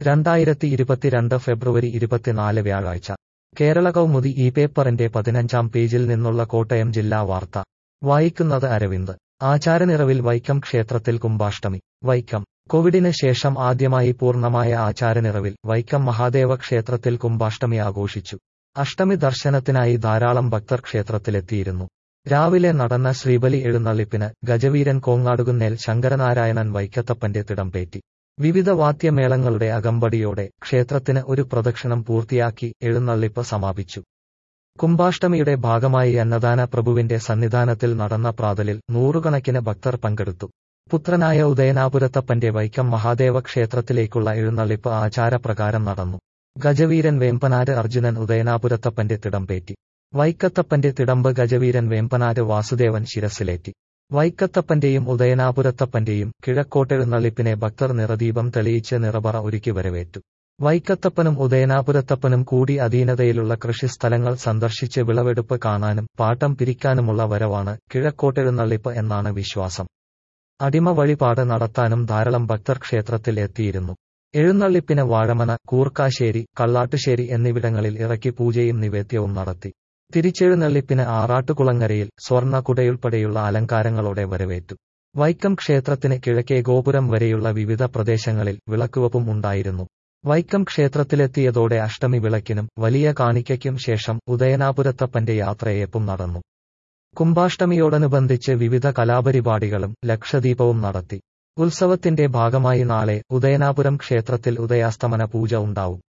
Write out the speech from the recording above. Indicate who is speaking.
Speaker 1: രണ്ടായിരത്തി ഇരുപത്തിരണ്ട് ഫെബ്രുവരി ഇരുപത്തിനാല് വ്യാഴാഴ്ച കേരള കൗമുദി ഈ പേപ്പറിന്റെ പതിനഞ്ചാം പേജിൽ നിന്നുള്ള കോട്ടയം ജില്ലാ വാർത്ത വായിക്കുന്നത് അരവിന്ദ് ആചാരനിറവിൽ വൈക്കം ക്ഷേത്രത്തിൽ കുംഭാഷ്ടമി വൈക്കം കോവിഡിന് ശേഷം ആദ്യമായി പൂർണ്ണമായ ആചാരനിറവിൽ വൈക്കം മഹാദേവ ക്ഷേത്രത്തിൽ കുംഭാഷ്ടമി ആഘോഷിച്ചു അഷ്ടമി ദർശനത്തിനായി ധാരാളം ഭക്തർ ക്ഷേത്രത്തിലെത്തിയിരുന്നു രാവിലെ നടന്ന ശ്രീബലി എഴുന്നള്ളിപ്പിന് ഗജവീരൻ കോങ്ങാടുകുന്നേൽ ശങ്കരനാരായണൻ വൈക്കത്തപ്പന്റെ തിടംപേറ്റി വിവിധ വാദ്യമേളങ്ങളുടെ അകമ്പടിയോടെ ക്ഷേത്രത്തിന് ഒരു പ്രദക്ഷിണം പൂർത്തിയാക്കി എഴുന്നള്ളിപ്പ് സമാപിച്ചു കുംഭാഷ്ടമിയുടെ ഭാഗമായി അന്നദാന പ്രഭുവിന്റെ സന്നിധാനത്തിൽ നടന്ന പ്രാതലിൽ നൂറുകണക്കിന് ഭക്തർ പങ്കെടുത്തു പുത്രനായ ഉദയനാപുരത്തപ്പന്റെ വൈക്കം മഹാദേവ ക്ഷേത്രത്തിലേക്കുള്ള എഴുന്നള്ളിപ്പ് ആചാരപ്രകാരം നടന്നു ഗജവീരൻ വേമ്പനാട് അർജുനൻ ഉദയനാപുരത്തപ്പന്റെ തിടംപേറ്റി വൈക്കത്തപ്പന്റെ തിടമ്പ് ഗജവീരൻ വേമ്പനാട് വാസുദേവൻ ശിരസിലേറ്റി വൈക്കത്തപ്പന്റെയും ഉദയനാപുരത്തപ്പന്റെയും കിഴക്കോട്ടെഴുന്നള്ളിപ്പിനെ ഭക്തർ നിറദീപം തെളിയിച്ച് നിറപറ ഒരുക്കി വരവേറ്റു വൈക്കത്തപ്പനും ഉദയനാപുരത്തപ്പനും കൂടി അധീനതയിലുള്ള കൃഷിസ്ഥലങ്ങൾ സന്ദർശിച്ച് വിളവെടുപ്പ് കാണാനും പാട്ടം പിരിക്കാനുമുള്ള വരവാണ് കിഴക്കോട്ടെഴുന്നള്ളിപ്പ് എന്നാണ് വിശ്വാസം അടിമ വഴിപാട് നടത്താനും ധാരാളം ഭക്തർ ക്ഷേത്രത്തിൽ എത്തിയിരുന്നു എഴുന്നള്ളിപ്പിന് വാഴമന കൂർക്കാശ്ശേരി കള്ളാട്ടുശ്ശേരി എന്നിവിടങ്ങളിൽ ഇറക്കി പൂജയും നിവേദ്യവും നടത്തി തിരിച്ചെഴുന്നള്ളിപ്പിന് ആറാട്ടുകുളങ്ങരയിൽ സ്വർണ്ണ കുടയുൾപ്പെടെയുള്ള അലങ്കാരങ്ങളോടെ വരവേറ്റു വൈക്കം ക്ഷേത്രത്തിന് കിഴക്കേ ഗോപുരം വരെയുള്ള വിവിധ പ്രദേശങ്ങളിൽ വിളക്കുവപ്പും ഉണ്ടായിരുന്നു വൈക്കം ക്ഷേത്രത്തിലെത്തിയതോടെ അഷ്ടമി വിളക്കിനും വലിയ കാണിക്കയ്ക്കും ശേഷം ഉദയനാപുരത്തപ്പന്റെ യാത്രയേപ്പും നടന്നു കുംഭാഷ്ടമിയോടനുബന്ധിച്ച് വിവിധ കലാപരിപാടികളും ലക്ഷദീപവും നടത്തി ഉത്സവത്തിന്റെ ഭാഗമായി നാളെ ഉദയനാപുരം ക്ഷേത്രത്തിൽ ഉദയാസ്തമന പൂജ ഉണ്ടാവും